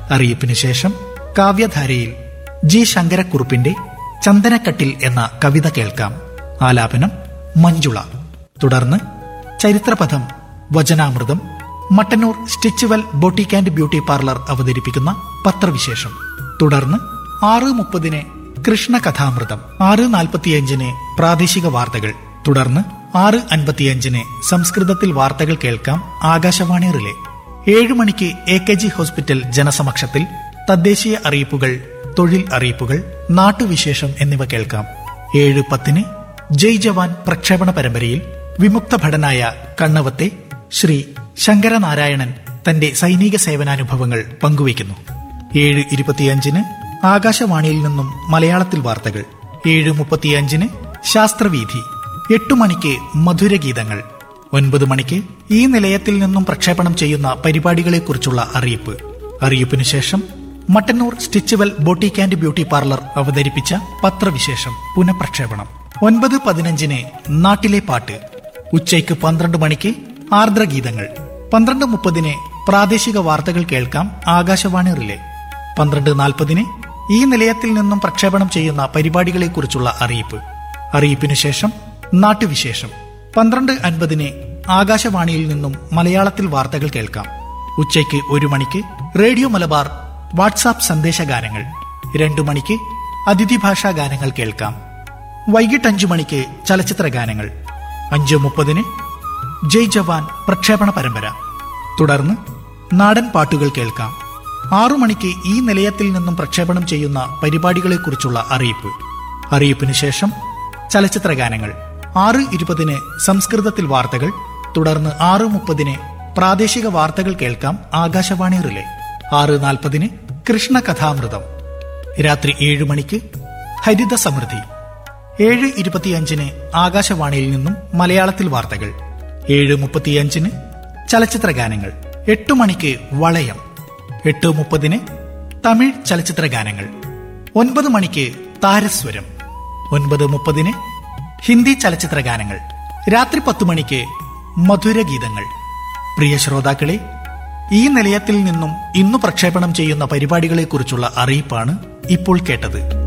അറിയിപ്പിന് ശേഷം കാവ്യധാരയിൽ ജി ശങ്കരക്കുറുപ്പിന്റെ ചന്ദനക്കട്ടിൽ എന്ന കവിത കേൾക്കാം ആലാപനം മഞ്ജുള തുടർന്ന് ചരിത്രപഥം വചനാമൃതം മട്ടന്നൂർ സ്റ്റിച്ചുവൽ ബൊട്ടിക് ആൻഡ് ബ്യൂട്ടി പാർലർ അവതരിപ്പിക്കുന്ന പത്രവിശേഷം തുടർന്ന് ആറ് മുപ്പതിന് കൃഷ്ണകഥാമൃതം ആറ് നാൽപ്പത്തിയഞ്ചിന് പ്രാദേശിക വാർത്തകൾ തുടർന്ന് ആറ് അൻപത്തിയഞ്ചിന് സംസ്കൃതത്തിൽ വാർത്തകൾ കേൾക്കാം ആകാശവാണി റിലേ ഏഴ് മണിക്ക് എ കെ ജി ഹോസ്പിറ്റൽ ജനസമക്ഷത്തിൽ തദ്ദേശീയ അറിയിപ്പുകൾ തൊഴിൽ അറിയിപ്പുകൾ നാട്ടുവിശേഷം എന്നിവ കേൾക്കാം ഏഴ് പത്തിന് ജയ് ജവാൻ പ്രക്ഷേപണ പരമ്പരയിൽ വിമുക്ത ഭടനായ കണ്ണവത്തെ ശ്രീ ശങ്കരനാരായണൻ തന്റെ സൈനിക സേവനാനുഭവങ്ങൾ പങ്കുവയ്ക്കുന്നു ഏഴ് ഇരുപത്തിയഞ്ചിന് ആകാശവാണിയിൽ നിന്നും മലയാളത്തിൽ വാർത്തകൾ ഏഴ് മുപ്പത്തിയഞ്ചിന് ശാസ്ത്രവീഥി എട്ടു മണിക്ക് മധുരഗീതങ്ങൾ ഒൻപത് മണിക്ക് ഈ നിലയത്തിൽ നിന്നും പ്രക്ഷേപണം ചെയ്യുന്ന പരിപാടികളെക്കുറിച്ചുള്ള അറിയിപ്പ് അറിയിപ്പിനു ശേഷം മട്ടന്നൂർ സ്റ്റിച്ചുവൽ ബൊട്ടിക് ആൻഡ് ബ്യൂട്ടി പാർലർ അവതരിപ്പിച്ച പത്രവിശേഷം പുനഃപ്രക്ഷേപണം ഒൻപത് പതിനഞ്ചിന് നാട്ടിലെ പാട്ട് ഉച്ചയ്ക്ക് പന്ത്രണ്ട് മണിക്ക് ആർദ്രഗീതങ്ങൾ പന്ത്രണ്ട് മുപ്പതിന് പ്രാദേശിക വാർത്തകൾ കേൾക്കാം ആകാശവാണി റിലേ പന്ത്രണ്ട് നാൽപ്പതിന് ഈ നിലയത്തിൽ നിന്നും പ്രക്ഷേപണം ചെയ്യുന്ന പരിപാടികളെക്കുറിച്ചുള്ള അറിയിപ്പ് അറിയിപ്പിനു ശേഷം നാട്ടുവിശേഷം പന്ത്രണ്ട് അൻപതിന് ആകാശവാണിയിൽ നിന്നും മലയാളത്തിൽ വാർത്തകൾ കേൾക്കാം ഉച്ചയ്ക്ക് ഒരു മണിക്ക് റേഡിയോ മലബാർ വാട്സാപ്പ് സന്ദേശഗാനങ്ങൾ രണ്ടു മണിക്ക് അതിഥി ഭാഷാ ഗാനങ്ങൾ കേൾക്കാം വൈകിട്ട് അഞ്ചു മണിക്ക് ചലച്ചിത്ര ഗാനങ്ങൾ അഞ്ചു മുപ്പതിന് ജയ് ജവാൻ പ്രക്ഷേപണ പരമ്പര തുടർന്ന് നാടൻ പാട്ടുകൾ കേൾക്കാം ആറു മണിക്ക് ഈ നിലയത്തിൽ നിന്നും പ്രക്ഷേപണം ചെയ്യുന്ന പരിപാടികളെക്കുറിച്ചുള്ള അറിയിപ്പ് അറിയിപ്പിന് ശേഷം ചലച്ചിത്ര ഗാനങ്ങൾ ആറ് ഇരുപതിന് സംസ്കൃതത്തിൽ വാർത്തകൾ തുടർന്ന് ആറ് മുപ്പതിന് പ്രാദേശിക വാർത്തകൾ കേൾക്കാം ആകാശവാണി റിലേ ആറ് നാൽപ്പതിന് കൃഷ്ണകഥാമൃതം രാത്രി ഏഴ് മണിക്ക് ഹരിത സമൃദ്ധി ഏഴ് ഇരുപത്തിയഞ്ചിന് ആകാശവാണിയിൽ നിന്നും മലയാളത്തിൽ വാർത്തകൾ ഏഴ് മുപ്പത്തിയഞ്ചിന് ചലച്ചിത്ര ഗാനങ്ങൾ എട്ടു മണിക്ക് വളയം എട്ട് മുപ്പതിന് തമിഴ് ചലച്ചിത്ര ഗാനങ്ങൾ ഒൻപത് മണിക്ക് താരസ്വരം ഒൻപത് മുപ്പതിന് ഹിന്ദി ചലച്ചിത്ര ഗാനങ്ങൾ രാത്രി പത്തു മണിക്ക് മധുരഗീതങ്ങൾ പ്രിയ ശ്രോതാക്കളെ ഈ നിലയത്തിൽ നിന്നും ഇന്ന് പ്രക്ഷേപണം ചെയ്യുന്ന പരിപാടികളെക്കുറിച്ചുള്ള അറിയിപ്പാണ് ഇപ്പോൾ കേട്ടത്